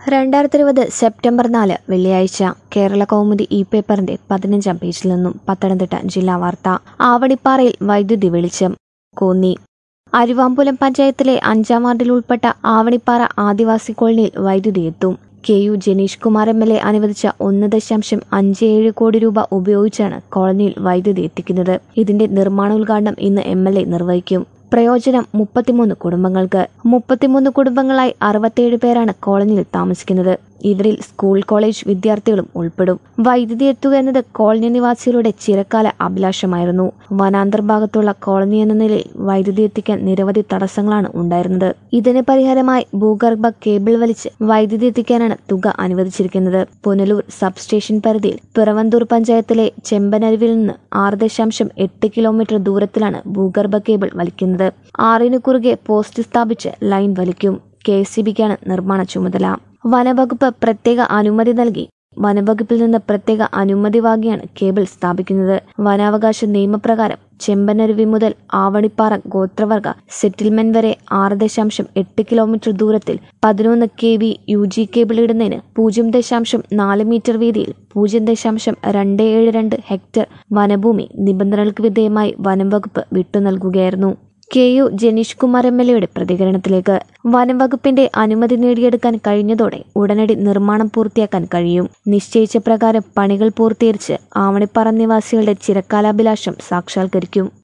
രണ്ടായിരത്തി ഇരുപത് സെപ്റ്റംബർ നാല് വെള്ളിയാഴ്ച കേരള കൗമുദി ഇ പേപ്പറിന്റെ പതിനഞ്ചാം പേജിൽ നിന്നും പത്തനംതിട്ട ജില്ലാ വാർത്ത ആവണിപ്പാറയിൽ വൈദ്യുതി വെളിച്ചം കോന്നി അരുവാമ്പുലം പഞ്ചായത്തിലെ അഞ്ചാം വാർഡിൽ ഉൾപ്പെട്ട ആവണിപ്പാറ ആദിവാസി കോളനിയിൽ വൈദ്യുതി എത്തും K U Jenish Kumar M L A അനുവദിച്ച ഒന്ന് ദശാംശം അഞ്ച് ഏഴ് കോടി രൂപ ഉപയോഗിച്ചാണ് കോളനിയിൽ വൈദ്യുതി എത്തിക്കുന്നത് ഇതിന്റെ നിർമ്മാണോദ്ഘാടനം ഇന്ന് എം എൽ എ നിർവഹിക്കും പ്രയോജനം മുപ്പത്തിമൂന്ന് കുടുംബങ്ങൾക്ക് മുപ്പത്തിമൂന്ന് കുടുംബങ്ങളായി അറുപത്തിയേഴ് പേരാണ് കോളനിയിൽ താമസിക്കുന്നത് ഇവരിൽ സ്കൂൾ കോളേജ് വിദ്യാർത്ഥികളും ഉൾപ്പെടും വൈദ്യുതി എത്തുക എന്നത് കോളനി നിവാസികളുടെ ചിരക്കാല അഭിലാഷമായിരുന്നു വനാന്തർ ഭാഗത്തുള്ള കോളനി എന്ന നിലയിൽ വൈദ്യുതി എത്തിക്കാൻ നിരവധി തടസ്സങ്ങളാണ് ഉണ്ടായിരുന്നത് ഇതിന് പരിഹാരമായി ഭൂഗർഭ കേബിൾ വലിച്ച് വൈദ്യുതി എത്തിക്കാനാണ് തുക അനുവദിച്ചിരിക്കുന്നത് പുനലൂർ സബ്സ്റ്റേഷൻ പരിധിയിൽ പിറവന്തൂർ പഞ്ചായത്തിലെ ചെമ്പനരുവിൽ നിന്ന് ആറ് ദശാംശം എട്ട് കിലോമീറ്റർ ദൂരത്തിലാണ് ഭൂഗർഭ കേബിൾ വലിക്കുന്നത് ആറിന് കുറുകെ പോസ്റ്റ് സ്ഥാപിച്ച് ലൈൻ വലിക്കും കെ എസ് നിർമ്മാണ ചുമതല വനവകുപ്പ് പ്രത്യേക അനുമതി നൽകി വനവകുപ്പിൽ നിന്ന് പ്രത്യേക അനുമതി വാങ്ങിയാണ് കേബിൾ സ്ഥാപിക്കുന്നത് വനാവകാശ നിയമപ്രകാരം ചെമ്പനരുവി മുതൽ ആവണിപ്പാറ ഗോത്രവർഗ സെറ്റിൽമെന്റ് വരെ ആറ് ദശാംശം എട്ട് കിലോമീറ്റർ ദൂരത്തിൽ പതിനൊന്ന് K V U G cable ഇടുന്നതിന് പൂജ്യം ദശാംശം നാല് മീറ്റർ വീതിയിൽ പൂജ്യം ദശാംശം രണ്ട് ഏഴ് രണ്ട് ഹെക്ടർ വനഭൂമി നിബന്ധനകൾക്ക് വിധേയമായി വനം വകുപ്പ് വിട്ടു നൽകുകയായിരുന്നു K U Jenish Kumar M L എയുടെ പ്രതികരണത്തിലേക്ക് വനംവകുപ്പിന്റെ അനുമതി നേടിയെടുക്കാൻ കഴിഞ്ഞതോടെ ഉടനടി നിർമ്മാണം പൂർത്തിയാക്കാൻ കഴിയും നിശ്ചയിച്ച പ്രകാരം പണികൾ പൂർത്തീകരിച്ച് ആവണിപ്പാറ നിവാസികളുടെ ചിരക്കാലാഭിലാഷം സാക്ഷാത്കരിക്കും